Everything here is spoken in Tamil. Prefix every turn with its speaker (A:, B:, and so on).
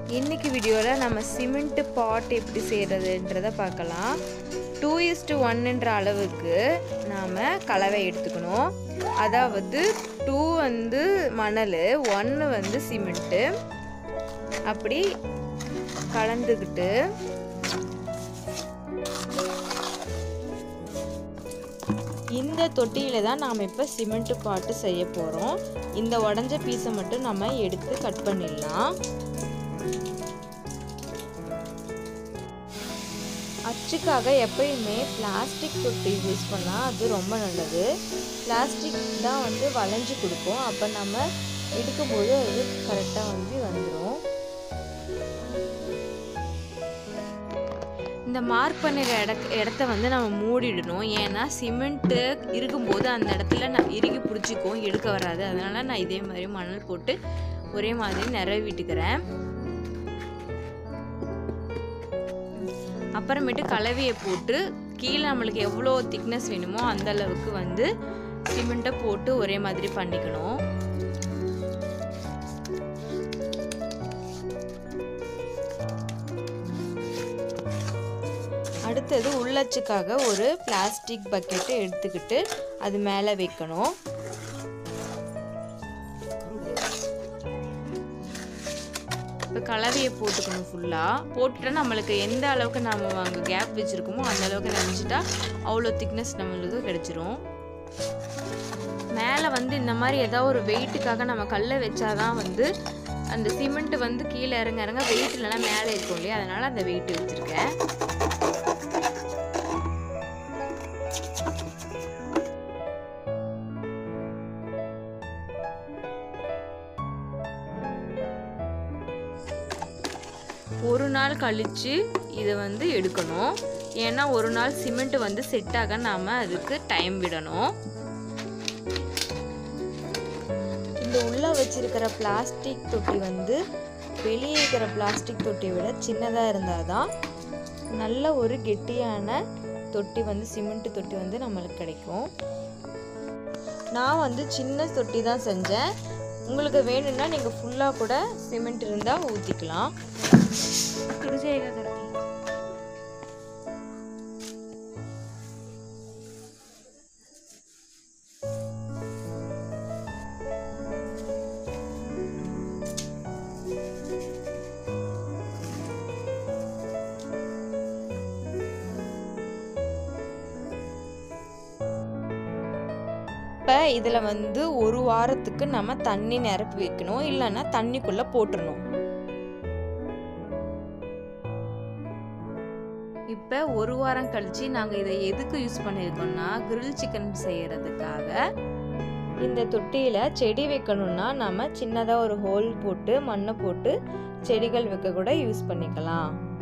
A: இன்னைக்கு வீடியோவில் நம்ம சிமெண்ட் பாட் எப்படி செய்கிறதுன்றத பார்க்கலாம் டூ இஸ்டு ஒன்னுன்ற அளவுக்கு நாம் கலவை எடுத்துக்கணும் அதாவது டூ வந்து மணல் ஒன்று வந்து சிமெண்ட்டு அப்படி கலந்துக்கிட்டு இந்த தொட்டியில் தான் நாம் இப்போ சிமெண்ட் பாட்டு செய்ய போகிறோம் இந்த உடஞ்ச பீஸை மட்டும் நம்ம எடுத்து கட் பண்ணிடலாம் அச்சுக்காக எப்பயுமே பிளாஸ்டிக் தொட்டி யூஸ் பண்ணால் அது ரொம்ப நல்லது பிளாஸ்டிக் தான் வந்து வளைஞ்சு கொடுக்கும் அப்போ நம்ம எடுக்கும்போது அது கரெக்டாக வந்து வந்துடும் இந்த மார்க் பண்ணுற இட இடத்த வந்து நம்ம மூடிடணும் ஏன்னா சிமெண்ட்டு இருக்கும்போது அந்த இடத்துல நான் இறுகி பிடிச்சிக்கும் எடுக்க வராது அதனால் நான் இதே மாதிரி மணல் போட்டு ஒரே மாதிரி நிறவிட்டுக்கிறேன் அப்புறமேட்டு கலவையை போட்டு கீழே நம்மளுக்கு எவ்வளோ திக்னஸ் வேணுமோ அந்த அளவுக்கு வந்து சிமெண்ட்டை போட்டு ஒரே மாதிரி பண்ணிக்கணும் அடுத்தது உள்ளச்சுக்காக ஒரு பிளாஸ்டிக் பக்கெட்டு எடுத்துக்கிட்டு அது மேலே வைக்கணும் இப்போ கலவையை போட்டுக்கணும் ஃபுல்லாக போட்டுட்டா நம்மளுக்கு எந்த அளவுக்கு நம்ம அங்கே கேப் வச்சுருக்கோமோ அந்த அளவுக்கு நினச்சிட்டா அவ்வளோ திக்னஸ் நம்மளுக்கு கிடச்சிரும் மேலே வந்து இந்த மாதிரி ஏதாவது ஒரு வெயிட்டுக்காக நம்ம கல்லை வச்சாதான் வந்து அந்த சிமெண்ட் வந்து கீழே இறங்க இறங்க வெயிட் இல்லைனா மேலே இருக்கும் இல்லையா அதனால் அந்த வெயிட் வச்சுருக்கேன் ஒரு நாள் கழித்து இதை வந்து எடுக்கணும் ஏன்னா ஒரு நாள் சிமெண்ட் வந்து செட் ஆக நாம் அதுக்கு டைம் விடணும் இந்த உள்ளே வச்சிருக்கிற பிளாஸ்டிக் தொட்டி வந்து வெளியே இருக்கிற பிளாஸ்டிக் தொட்டியை விட சின்னதாக இருந்தால் தான் நல்ல ஒரு கெட்டியான தொட்டி வந்து சிமெண்ட் தொட்டி வந்து நம்மளுக்கு கிடைக்கும் நான் வந்து சின்ன தொட்டி தான் செஞ்சேன் உங்களுக்கு வேணும்னா நீங்கள் ஃபுல்லாக கூட சிமெண்ட் இருந்தால் ஊற்றிக்கலாம் तुळजाएगा करती இப்போ இதில் வந்து ஒரு வாரத்துக்கு நம்ம தண்ணி நிரப்பி வைக்கணும் இல்லைன்னா தண்ணிக்குள்ளே போட்டுடணும் இப்போ ஒரு வாரம் கழித்து நாங்கள் இதை எதுக்கு யூஸ் பண்ணியிருக்கோம்னா கிரில் சிக்கன் செய்கிறதுக்காக இந்த தொட்டியில் செடி வைக்கணும்னா நம்ம சின்னதாக ஒரு ஹோல் போட்டு மண்ணை போட்டு செடிகள் வைக்க கூட யூஸ் பண்ணிக்கலாம்